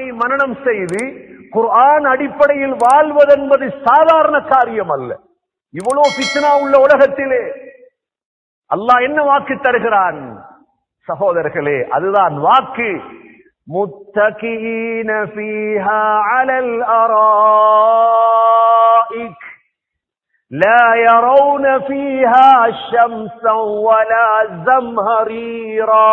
மனனம் செய்து குர்ஆன் அடிப்படையில் வாழ்வதென்பது சாதாரண காரியம் அல்ல இவ்வளவு பித்னா உள்ள உலகத்திலே அல்லாஹ் என்ன வாக்கு தருகிறான் சகோதரர்களே அதுதான் வாக்கு முத்தகீன ஃபீஹா அலல் அராயிக் لا يرون فيها شمسا ولا زمهريرا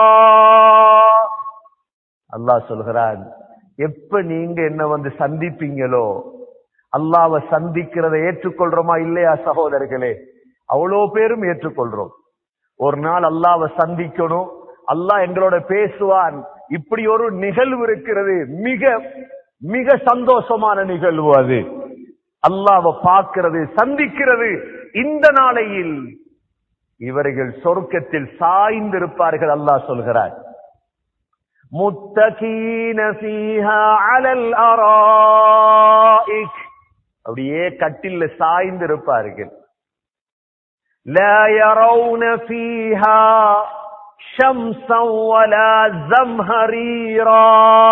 அல்லாஹ் சொல்கிறான் எப்ப நீங்க என்ன வந்து சந்திப்பீங்களோ அல்லாவை சந்திக்கிறதை ஏற்றுக்கொள்றோமா இல்லையா சகோதரர்களே அவ்வளோ பேரும் ஏற்றுக்கொள்றோம் ஒரு நாள் அல்லாவை சந்திக்கணும் அல்லாஹ் எங்களோட பேசுவான் இப்படி ஒரு நிகழ்வு இருக்கிறது மிக மிக சந்தோஷமான நிகழ்வு அது அல்லாவை பார்க்கிறது சந்திக்கிறது இந்த நாளையில் இவர்கள் சொர்க்கத்தில் சாய்ந்திருப்பார்கள் அல்லாஹ் சொல்கிறார் முத்தகீன ஃபீஹா அலல் அராயிக் அப்படியே கட்டில்ல சாய்ந்திருப்பார்கள் لا يرون فيها شمسا ولا زمهريرا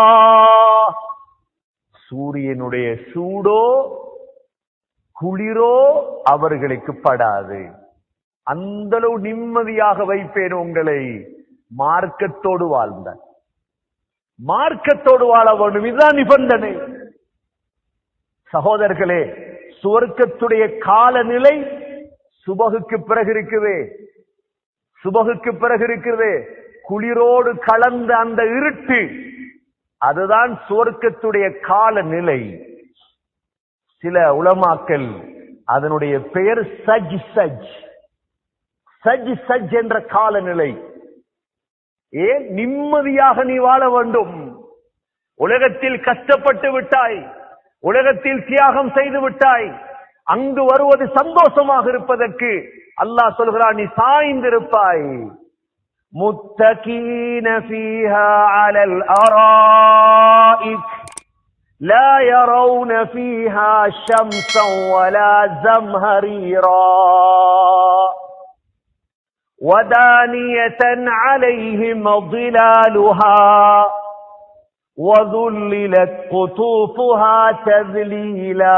சூரியனுடைய சூடோ குளிரோ அவர்களுக்கு படாது அந்த அளவு நிம்மதியாக வைப்பேன் உங்களை மார்க்கத்தோடு வாழ்ந்த மார்க்கத்தோடு வாழ வேண்டும் இதுதான் நிபந்தனை சகோதரர்களே சுவர்க்கத்துடைய காலநிலை சுபகுக்கு பிறகு இருக்குதே சுபகுக்கு பிறகு இருக்கிறதே குளிரோடு கலந்த அந்த இருட்டு அதுதான் சுவர்க்கத்துடைய காலநிலை சில உலமாக்கள் அதனுடைய பெயர் சஜ் சஜ் சஜ் சஜ் என்ற காலநிலை ஏன் நிம்மதியாக நீ வாழ வேண்டும் உலகத்தில் கஷ்டப்பட்டு விட்டாய் உலகத்தில் தியாகம் செய்து விட்டாய் அங்கு வருவது சந்தோஷமாக இருப்பதற்கு அல்லாஹ் சொல்கிறான் நீ சாய்ந்திருப்பாய் முத்தகீன ஃபீஹா அலல் அராயிக் لا يرون فيها شمسا ولا زمهريرا ودانية عليهم ظلالها وذللت قطوفها تذليلا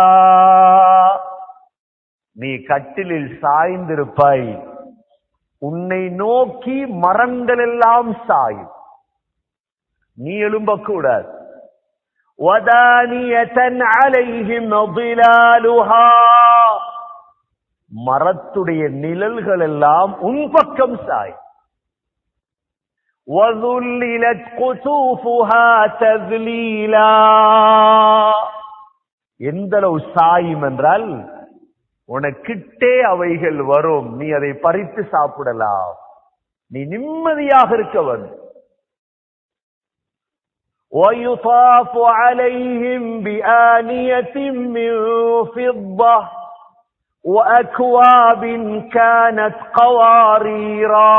நீ கட்டிலில் சாய்ந்திருப்பாய் உன்னை நோக்கி மரங்கள் எல்லாம் சாயும் நீ எழும்பக்கூடாது وَدَانِيَةً عَلَيْهِمْ ظِلَالُهَا மரத்துடைய நிழல்கள் எல்லாம் உன் பக்கம் சாய் وَذُلِّلَتْ قُطُوفُهَا تَذْلِيلًا எந்த அளவு சாயும் என்றால் உனக்கிட்டே அவைகள் வரும் நீ அதை பறித்து சாப்பிடலாம் நீ நிம்மதியாக இருக்க வேண்டும் ويطاف عليهم بآنية من فضة وأكواب كانت قواريرا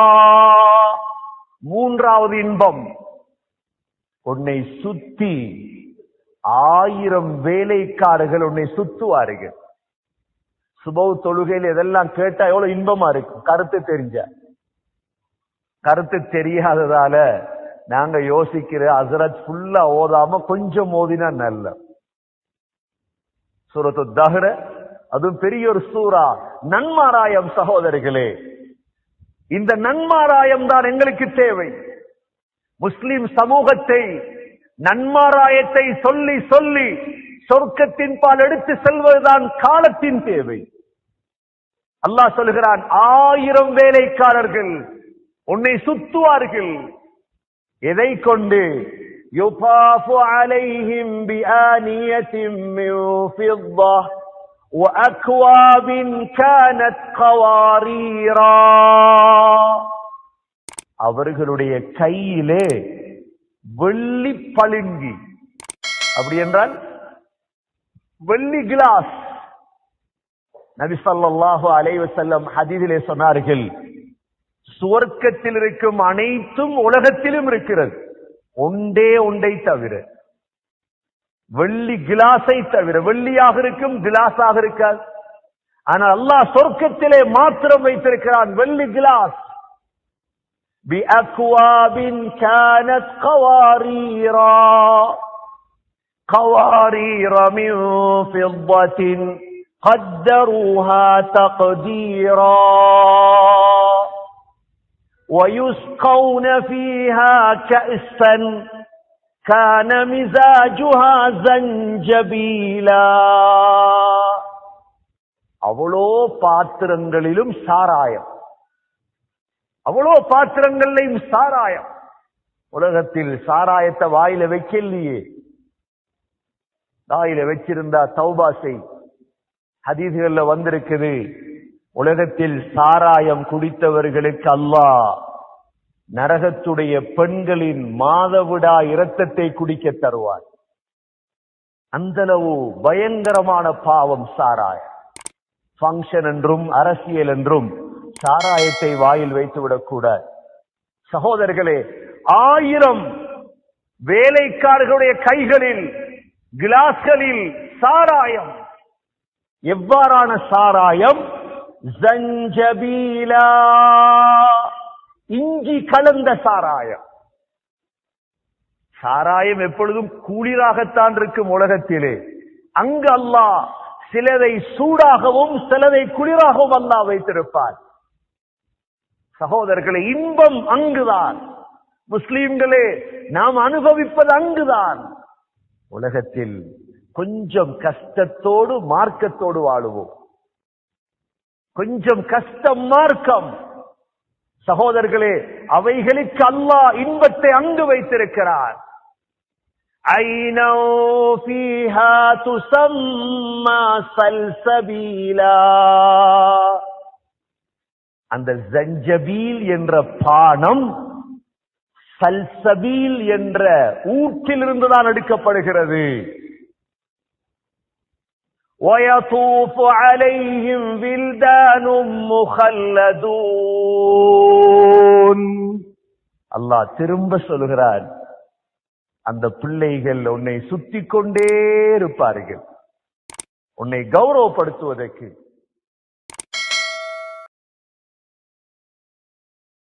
மூன்றாவது இன்பம் உன்னை சுத்தி ஆயிரம் வேலைக்காரர்கள் உன்னை சுத்துவார்கள் சுபவ் தொழுகையில் இதெல்லாம் கேட்டா எவ்வளவு இன்பமா இருக்கும் கருத்து தெரிஞ்ச கருத்து தெரியாததால நாங்க யோசிக்கிற அசரத் ஃபுல்லா ஓதாம கொஞ்சம் ஓதினா நல்ல சூரத்து தஹ்ர அதுவும் பெரிய ஒரு சூரா நன்மாராயம் சகோதரிகளே இந்த நன்மாராயம் தான் எங்களுக்கு தேவை முஸ்லிம் சமூகத்தை நன்மாராயத்தை சொல்லி சொல்லி சொர்க்கத்தின் பால் எடுத்து செல்வதுதான் காலத்தின் தேவை அல்லாஹ் சொல்கிறான் ஆயிரம் வேலைக்காரர்கள் உன்னை சுத்துவார்கள் எதை கொண்டு يطاف عليهم بآنية من فضة وأكواب كانت قواريرا அவர்களுடைய கையிலே வெள்ளி பளிங்கு அப்படி என்றால் வெள்ளி கிளாஸ் நபி ஸல்லல்லாஹு அலைஹி வஸல்லம் ஹதீஸிலே சொன்னார்கள் சுவர்க்கத்தில் இருக்கும் அனைத்தும் உலகத்திலும் இருக்கிறது ஒன்றே ஒன்றை தவிர வெள்ளி கிளாஸை தவிர வெள்ளியாக இருக்கும் கிளாஸாக இருக்காது ஆனால் அல்லாஹ் சொர்க்கத்திலே மாத்திரம் வைத்திருக்கிறான் வெள்ளி கிளாஸ் بأكواب كانت قواريرا قوارير من فضة قدروها تقديرا ويسقون فيها كأسا كان مزاجها زنجبيلا அவ்வளோ பாத்திரங்களிலும் சாராயம் அவ்வளோ பாத்திரங்கள்லையும் சாராயம் உலகத்தில் சாராயத்தை வாயில வைக்கலையே வாயில வச்சிருந்தா தௌபா செய் ஹதீதுகள்ல வந்திருக்குது உலகத்தில் சாராயம் குடித்தவர்களுக்கு அல்லாஹ் நரகத்துடைய பெண்களின் மாதவிடா இரத்தத்தை குடிக்க தருவார் அந்தளவு பயங்கரமான பாவம் சாராயம் பங்கன் என்றும் அரசியல் என்றும் சாராயத்தை வாயில் வைத்து விடக்கூடாது சகோதரர்களே ஆயிரம் வேலைக்காரர்களுடைய கைகளில் கிளாஸ்களில் சாராயம் எவ்வாறான சாராயம் ஜஞ்சபீலா இஞ்சி கலந்த சாராயம் சாராயம் எப்பொழுதும் குளிராகத்தான் இருக்கும் உலகத்திலே அங்கு அல்லாஹ் சிலதை சூடாகவும் சிலதை குளிராகவும் அல்லாஹ் வைத்திருப்பார் சகோதரர்களே இன்பம் அங்குதான் முஸ்லிம்களே நாம் அனுபவிப்பது அங்குதான் உலகத்தில் கொஞ்சம் கஷ்டத்தோடு மார்க்கத்தோடு வாழுவோம் கொஞ்சம் கஷ்டம் மார்க்கம் சகோதரர்களே அவைகளுக்கு அல்லாஹ் இன்பத்தை அங்கு வைத்திருக்கிறார் عينا فيها تسمى سلسبيلا அந்த ஜஞ்சபீல் என்ற பானம் சல்சபீல் என்ற ஊற்றிலிருந்து தான் எடுக்கப்படுகிறது ويطوف عليهم ولدان مخلدون அல்லாஹ் திரும்ப சொல்கிறார் அந்த பிள்ளைகள் உன்னை சுத்தி கொண்டே இருப்பார்கள் உன்னை கௌரவப்படுத்துவதற்கு